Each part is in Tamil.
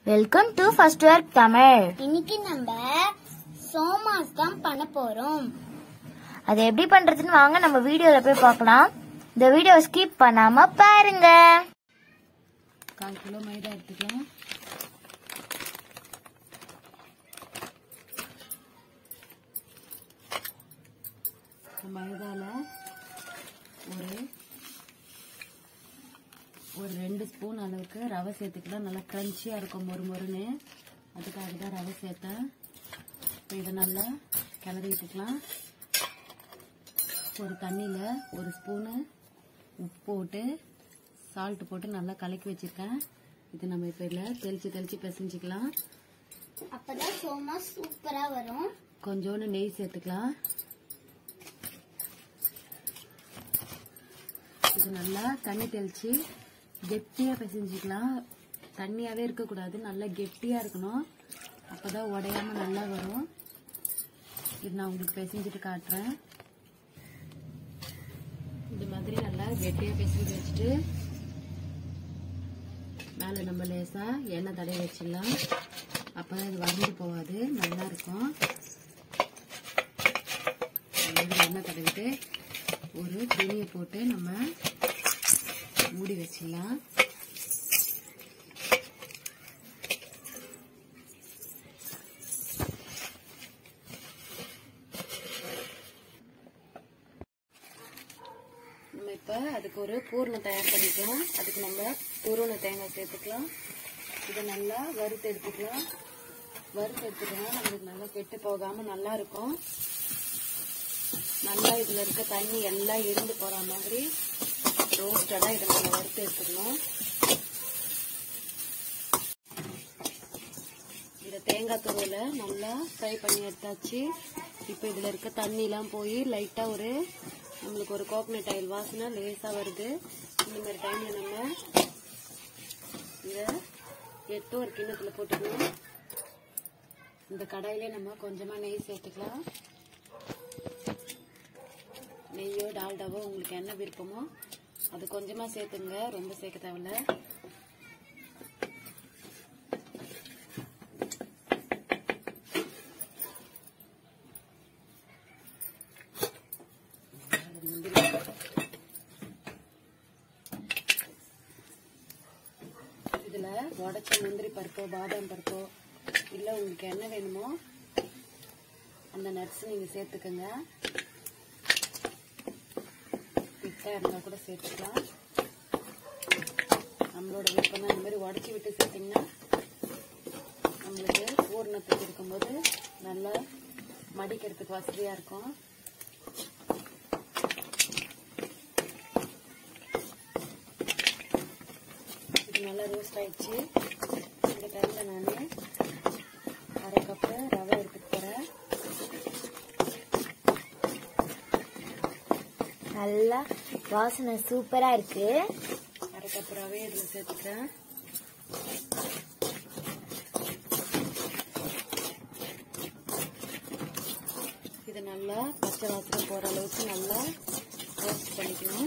welcome to first work Tamil இன்னைக்கு நம்ம சோமாஸ் தான் பண்ண போறோம் அது எப்படி பண்றதுன்னு வாங்க நம்ம வீடியோல போய் பார்க்கலாம் இந்த வீடியோ ஸ்கிப் பண்ணாம பாருங்க கால் கிலோ மைதா எடுத்துக்கலாம் மைதால ஒரு ஒரு ரெண்டு ஸ்பூன் அளவுக்கு ரவை சேர்த்துக்கலாம் நல்லா க்ரன்ச்சியாக இருக்கும் மொறு மொறுன்னு அதுக்காக தான் ரவை சேர்த்தேன் இப்போ இதை நல்லா கிளறி விட்டுக்கலாம் ஒரு தண்ணியில் ஒரு ஸ்பூனு உப்பு போட்டு சால்ட் போட்டு நல்லா கலக்கி வச்சிருக்கேன் இது நம்ம இப்போ இதில் தெளிச்சு தெளிச்சு பிசைஞ்சிக்கலாம் அப்பதான் சோமாஸ் சூப்பரா வரும் கொஞ்சோண்டு நெய் சேர்த்துக்கலாம் இது நல்லா தண்ணி தெளிச்சு கெட்டியாக பிசைஞ்சிக்கலாம் தண்ணியாகவே இருக்கக்கூடாது நல்லா கெட்டியாக இருக்கணும் அப்பதான் உடையாம நல்லா வரும் இது நான் உங்களுக்கு பிசைஞ்சிட்டு காட்டுறேன் இந்த மாதிரி நல்லா கெட்டியாக பிசைஞ்சு வச்சுட்டு மேலே நம்ம லேசாக எண்ணெய் தடவி வச்சிடலாம் அப்பதான் இது வறண்டு போகாது நல்லா இருக்கும் இந்த மாதிரி எண்ணெய் தடவிட்டு ஒரு துணியை போட்டு நம்ம மூடி வச்சிடலாம் நம்ம இப்போ அதுக்கு ஒரு பூர்ணம் தயார் பண்ணிக்கலாம் அதுக்கு நம்ம துருவன தேங்காய் சேர்த்துக்கலாம் இதை நல்லா வறுத்து எடுத்துக்கலாம் வறுத்து எடுத்துக்கலாம் நம்மளுக்கு நல்லா கெட்டு போகாம நல்லா இருக்கும் நல்லா இதுல இருக்க தண்ணி எல்லாம் இருந்து போற மாதிரி ரோஸ்டடா இதை நம்ம வறுத்து எடுத்துக்கணும் இந்த தேங்காய் துருவல நல்லா ஃப்ரை பண்ணி எடுத்தாச்சு இப்போ இதுல இருக்க தண்ணிலாம் போய் லைட்டா ஒரு நம்மளுக்கு ஒரு கோகனட் ஆயில் வாசனை லேசா வருது இந்த மாதிரி டைம்ல நம்ம இதை எடுத்து ஒரு கிண்ணத்துல போட்டுக்கணும் இந்த கடாயிலே நம்ம கொஞ்சமா நெய் சேர்த்துக்கலாம் நெய்யோ டால்டாவோ உங்களுக்கு என்ன விருப்பமோ அது கொஞ்சமா சேர்த்துங்க ரொம்ப சேர்க்க தேவையில்ல இதுல உடைச்ச முந்திரி பருப்போ பாதாம் பருப்போ இல்ல உங்களுக்கு என்ன வேணுமோ அந்த நட்ஸ் நீங்க சேர்த்துக்கோங்க பிட்டா இருந்தா கூட சேர்த்துக்கலாம் நம்மளோட விருப்பம் தான் இந்த மாதிரி உடச்சி விட்டு சேர்த்தீங்கன்னா நம்மளுக்கு பூர்ணத்துக்கு இருக்கும்போது நல்லா மடிக்கிறதுக்கு வசதியா இருக்கும் இது நல்லா ரோஸ்ட் ஆயிடுச்சு இந்த டைம்ல நான் அரை கப்பு ரவை எடுத்துட்டு போறேன் நல்லா வாசனை சூப்பரா இருக்கு அரை கப் ரவை இதில் சேர்த்துக்கிறேன் இது நல்லா பச்சை வாசனை போற அளவுக்கு நல்லா ரோஸ்ட் பண்ணிக்கணும்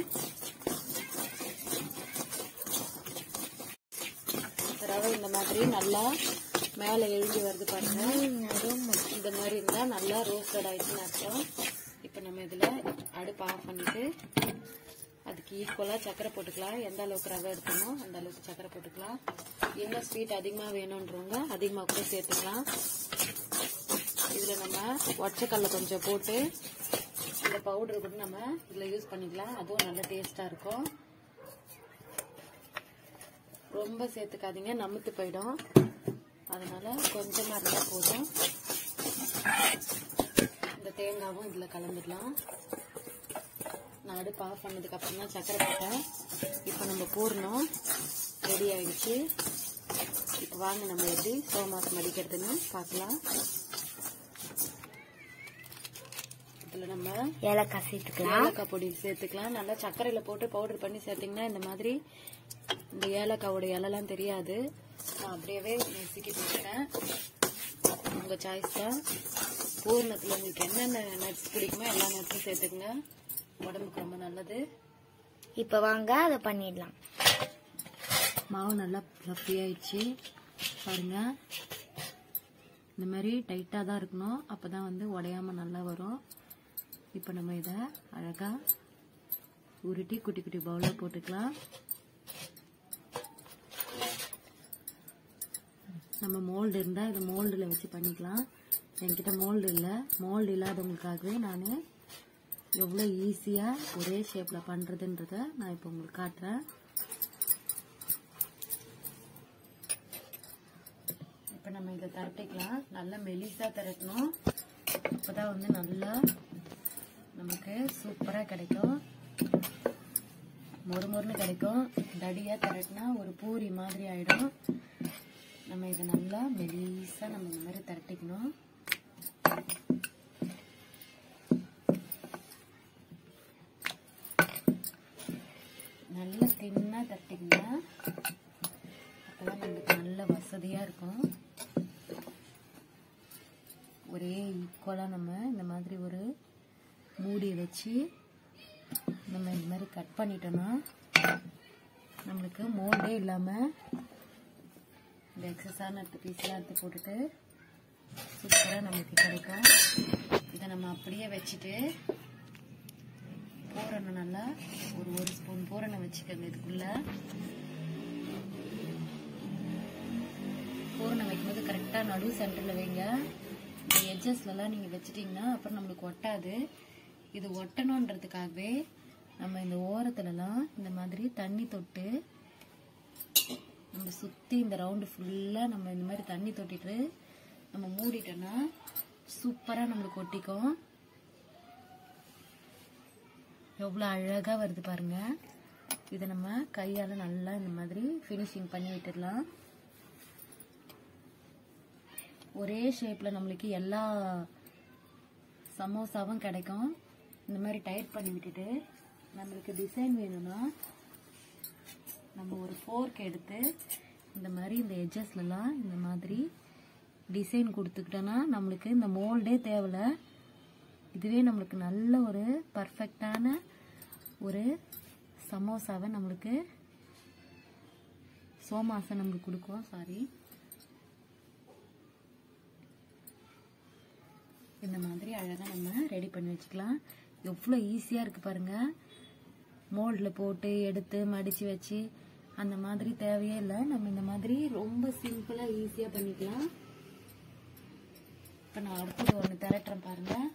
ரவை இந்த மாதிரி நல்லா மேலே எழுதி வருது பாருங்க இந்த மாதிரி இருந்தா நல்லா ரோஸ்டட் ஆயிடுச்சுன்னு அர்த்தம் இப்போ நம்ம இதுல அடுப்பு ஆஃப் பண்ணிட்டு அதுக்கு ஈக்குவலாக சக்கரை போட்டுக்கலாம் எந்த அளவுக்கு ரவை எடுக்கணுமோ அந்த அளவுக்கு சக்கரை போட்டுக்கலாம் இன்னும் ஸ்வீட் அதிகமாக வேணுன்றவங்க அதிகமாக கூட சேர்த்துக்கலாம் இதில் நம்ம ஒற்றைக்கல்ல கொஞ்சம் போட்டு இந்த பவுடர் கூட நம்ம இதில் யூஸ் பண்ணிக்கலாம் அதுவும் நல்ல டேஸ்டாக இருக்கும் ரொம்ப சேர்த்துக்காதீங்க நமுத்து போயிடும் அதனால கொஞ்சமாக இருந்தால் போதும் இந்த தேங்காவும் இதில் கலந்துடலாம் நான் அடுப்பு ஆஃப் பண்ணதுக்கு அப்புறம் தான் சக்கரை போட்டேன் இப்போ நம்ம பூர்ணம் ரெடி ஆயிடுச்சு இப்போ வாங்க நம்ம எப்படி சோமாஸ் மடிக்கிறதுன்னு பார்க்கலாம் இதில் நம்ம ஏலக்காய் சேர்த்துக்கலாம் ஏலக்காய் பொடி சேர்த்துக்கலாம் நல்லா சர்க்கரையில போட்டு பவுடர் பண்ணி சேர்த்தீங்கன்னா இந்த மாதிரி இந்த ஏலக்காவோட இலெல்லாம் தெரியாது நான் அப்படியே நெசுக்கி போட்டுட்டேன் உங்க சாய்ஸ் தான் பூர்ணத்துல உங்களுக்கு என்னென்ன நட்ஸ் பிடிக்குமோ எல்லா நட்ஸும் சேர்த்துக்குங்க உடம்புக்கு ரொம்ப நல்லது இப்ப வாங்க அதை பண்ணிடலாம் மாவு நல்லா ஃப்ளஃபி ஆயிடுச்சு பாருங்க இந்த மாதிரி டைட்டாக தான் இருக்கணும் அப்போ தான் வந்து உடையாம நல்லா வரும் இப்போ நம்ம இதை அழகாக உருட்டி குட்டி குட்டி பவுலில் போட்டுக்கலாம் நம்ம மோல்டு இருந்தால் இது மோல்டில் வச்சு பண்ணிக்கலாம் என்கிட்ட மோல்டு இல்லை மோல்டு இல்லாதவங்களுக்காகவே நான் எவ்வளோ ஈஸியாக ஒரே ஷேப்பில் பண்ணுறதுன்றத நான் இப்போ உங்களுக்கு காட்டுறேன் இப்போ நம்ம இதை திரட்டிக்கலாம் நல்லா மெலிசாக திரட்டணும் அப்போ தான் வந்து நல்லா நமக்கு சூப்பராக கிடைக்கும் மொறு மொறுன்னு கிடைக்கும் தடியாக திரட்டினா ஒரு பூரி மாதிரி ஆயிடும் நம்ம இதை நல்லா மெலிசாக நம்ம இந்த மாதிரி திரட்டிக்கணும் நல்ல தின்னா தட்டிங்கன்னா அப்பதான் நம்மளுக்கு நல்ல வசதியா இருக்கும் ஒரே ஈக்குவலா நம்ம இந்த மாதிரி ஒரு மூடி வச்சு நம்ம இந்த மாதிரி கட் பண்ணிட்டோம்னா நம்மளுக்கு மோல்டே இல்லாம இந்த எக்ஸஸான எடுத்து பீஸ்லாம் எடுத்து போட்டுட்டு சூப்பராக நம்மளுக்கு கிடைக்கும் இதை நம்ம அப்படியே வச்சுட்டு பூரணம் நல்லா ஒரு ஒரு ஸ்பூன் பூரணம் வச்சுக்கோங்க இதுக்குள்ள பூரணம் வைக்கும்போது கரெக்டாக நடு சென்டரில் வைங்க இந்த எட்ஜஸ்லலாம் நீங்கள் வச்சிட்டிங்கன்னா அப்புறம் நம்மளுக்கு ஒட்டாது இது ஒட்டணுன்றதுக்காகவே நம்ம இந்த ஓரத்துலலாம் இந்த மாதிரி தண்ணி தொட்டு நம்ம சுற்றி இந்த ரவுண்டு ஃபுல்லாக நம்ம இந்த மாதிரி தண்ணி தொட்டிட்டு நம்ம மூடிட்டோன்னா சூப்பராக நம்மளுக்கு ஒட்டிக்கும் எவ்வளோ அழகாக வருது பாருங்க இதை நம்ம கையால் நல்லா இந்த மாதிரி ஃபினிஷிங் பண்ணி விட்டுடலாம் ஒரே ஷேப்பில் நம்மளுக்கு எல்லா சமோசாவும் கிடைக்கும் இந்த மாதிரி டைட் பண்ணி விட்டுட்டு நம்மளுக்கு டிசைன் வேணும்னா நம்ம ஒரு ஃபோர்க் எடுத்து இந்த மாதிரி இந்த எட்ஜஸ்லலாம் இந்த மாதிரி டிசைன் கொடுத்துக்கிட்டோன்னா நம்மளுக்கு இந்த மோல்டே தேவையில்ல இதுவே நம்மளுக்கு நல்ல ஒரு பர்ஃபெக்டான ஒரு சமோசாவை நம்மளுக்கு சோமாசை நம்மளுக்கு கொடுக்கும் சாரி இந்த மாதிரி அழகாக நம்ம ரெடி பண்ணி வச்சுக்கலாம் எவ்வளோ ஈஸியாக இருக்குது பாருங்கள் மோல்டில் போட்டு எடுத்து மடித்து வச்சு அந்த மாதிரி தேவையே இல்லை நம்ம இந்த மாதிரி ரொம்ப சிம்பிளாக ஈஸியாக பண்ணிக்கலாம் இப்போ நான் அடுத்தது ஒன்று திரட்டுறேன் பாருங்கள்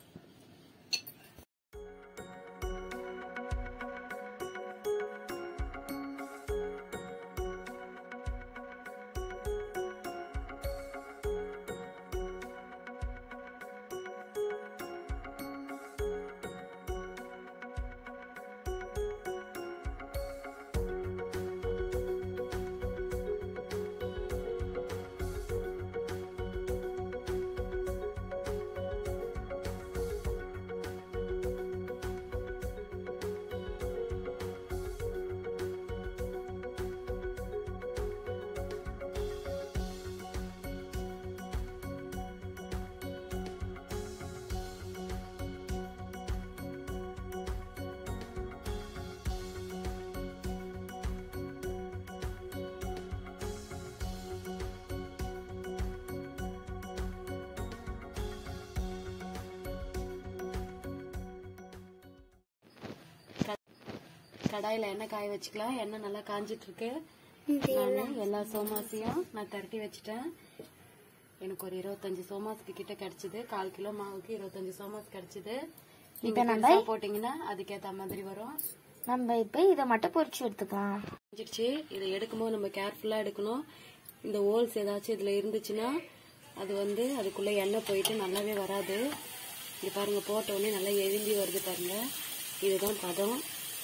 கடாயில் எண்ணெய் காய வச்சுக்கலாம் எண்ணெய் நல்லா காஞ்சிட்டு இருக்கு நான் எல்லா சோமாசியும் நான் திரட்டி வச்சுட்டேன் எனக்கு ஒரு இருபத்தஞ்சு சோமாசுக்கு கிட்ட கிடைச்சது கால் கிலோ மாவுக்கு இருபத்தஞ்சு சோமாஸ் கிடைச்சது நீங்க பெருசா போட்டீங்கன்னா அதுக்கேத்த மாதிரி வரும் நம்ம இப்ப இதை மட்டும் பொரிச்சு எடுத்துக்கலாம் காஞ்சிடுச்சு இதை எடுக்கும்போது நம்ம கேர்ஃபுல்லா எடுக்கணும் இந்த ஹோல்ஸ் ஏதாச்சும் இதுல இருந்துச்சுன்னா அது வந்து அதுக்குள்ள எண்ணெய் போயிட்டு நல்லாவே வராது இது பாருங்க போட்ட உடனே நல்லா எரிஞ்சு வருது பாருங்க இதுதான் பதம்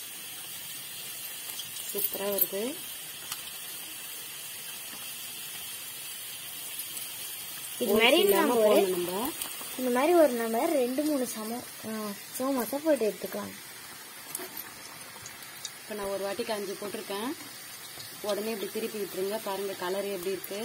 சூப்பரா வருது இது மாதிரி இல்லாம நம்ம ஒரு போடணும் நம்ம இந்த மாதிரி ஒரு நம்ம ரெண்டு மூணு சம சோமாசா போட்டு எடுத்துக்கலாம் இப்போ நான் ஒரு வாட்டி காஞ்சி போட்டிருக்கேன் உடனே இப்படி திருப்பி விட்டுருங்க பாருங்க கலர் எப்படி இருக்கு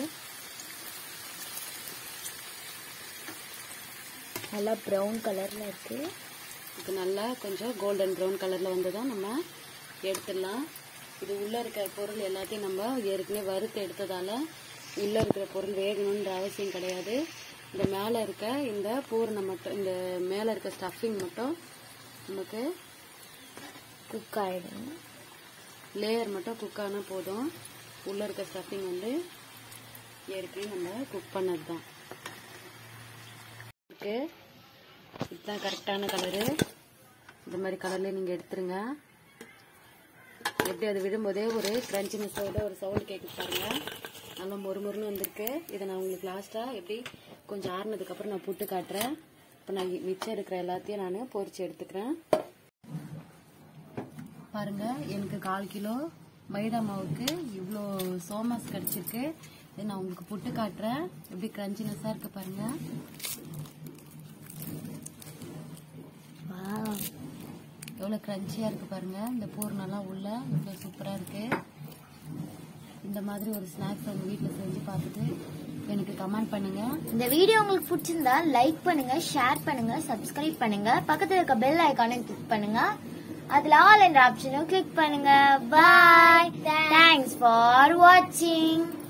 நல்லா ப்ரௌன் கலர்ல இருக்கு இது நல்லா கொஞ்சம் கோல்டன் ப்ரௌன் கலர்ல வந்ததும் நம்ம எடுத்துடலாம் இது உள்ள இருக்க பொருள் எல்லாத்தையும் நம்ம ஏற்கனவே வறுத்து எடுத்ததால உள்ள இருக்கிற பொருள் வேகணுன்ற அவசியம் கிடையாது இந்த மேல இருக்க இந்த பூரணம் மட்டும் இந்த மேல இருக்க ஸ்டஃபிங் மட்டும் நமக்கு குக் ஆயிடும் லேயர் மட்டும் குக் ஆனா போதும் உள்ள இருக்க ஸ்டஃபிங் வந்து ஏற்கனவே நம்ம குக் பண்ணது தான் இருக்கு இதுதான் கரெக்டான கலரு இந்த மாதிரி கலர்ல நீங்க எடுத்துருங்க எப்படி அது விடும்போதே ஒரு கிரன்ச்சினஸோட ஒரு சவுண்ட் கேட்குது பாருங்க நல்லா மொறுமொறுன்னு வந்திருக்கு இதை நான் உங்களுக்கு லாஸ்டா எப்படி கொஞ்சம் ஆறுனதுக்கு அப்புறம் நான் புட்டு காட்டுறேன் இப்போ நான் மிச்சம் இருக்கிற எல்லாத்தையும் நான் பொரிச்சு எடுத்துக்கிறேன் பாருங்க எனக்கு கால் கிலோ மைதா மாவுக்கு இவ்வளோ சோமாஸ் கிடைச்சிருக்கு இதை நான் உங்களுக்கு புட்டு காட்டுறேன் எப்படி கிரன்ச்சினஸாக இருக்கு பாருங்க வாவ் எவ்வளோ கிரன்ச்சியாக இருக்கு பாருங்க இந்த பூர்ணெல்லாம் உள்ள இவ்வளோ சூப்பராக இருக்கு இந்த மாதிரி ஒரு ஸ்நாக்ஸ் உங்கள் வீட்டில் செஞ்சு பார்த்துட்டு எனக்கு கமெண்ட் பண்ணுங்க இந்த வீடியோ உங்களுக்கு பிடிச்சிருந்தா லைக் பண்ணுங்க ஷேர் பண்ணுங்க சப்ஸ்கிரைப் பண்ணுங்க பக்கத்துல இருக்க பெல் ஐகானையும் கிளிக் பண்ணுங்க அதுல ஆல் என்ற ஆப்ஷனும் கிளிக் பண்ணுங்க பாய் தேங்க்ஸ் ஃபார் வாட்சிங்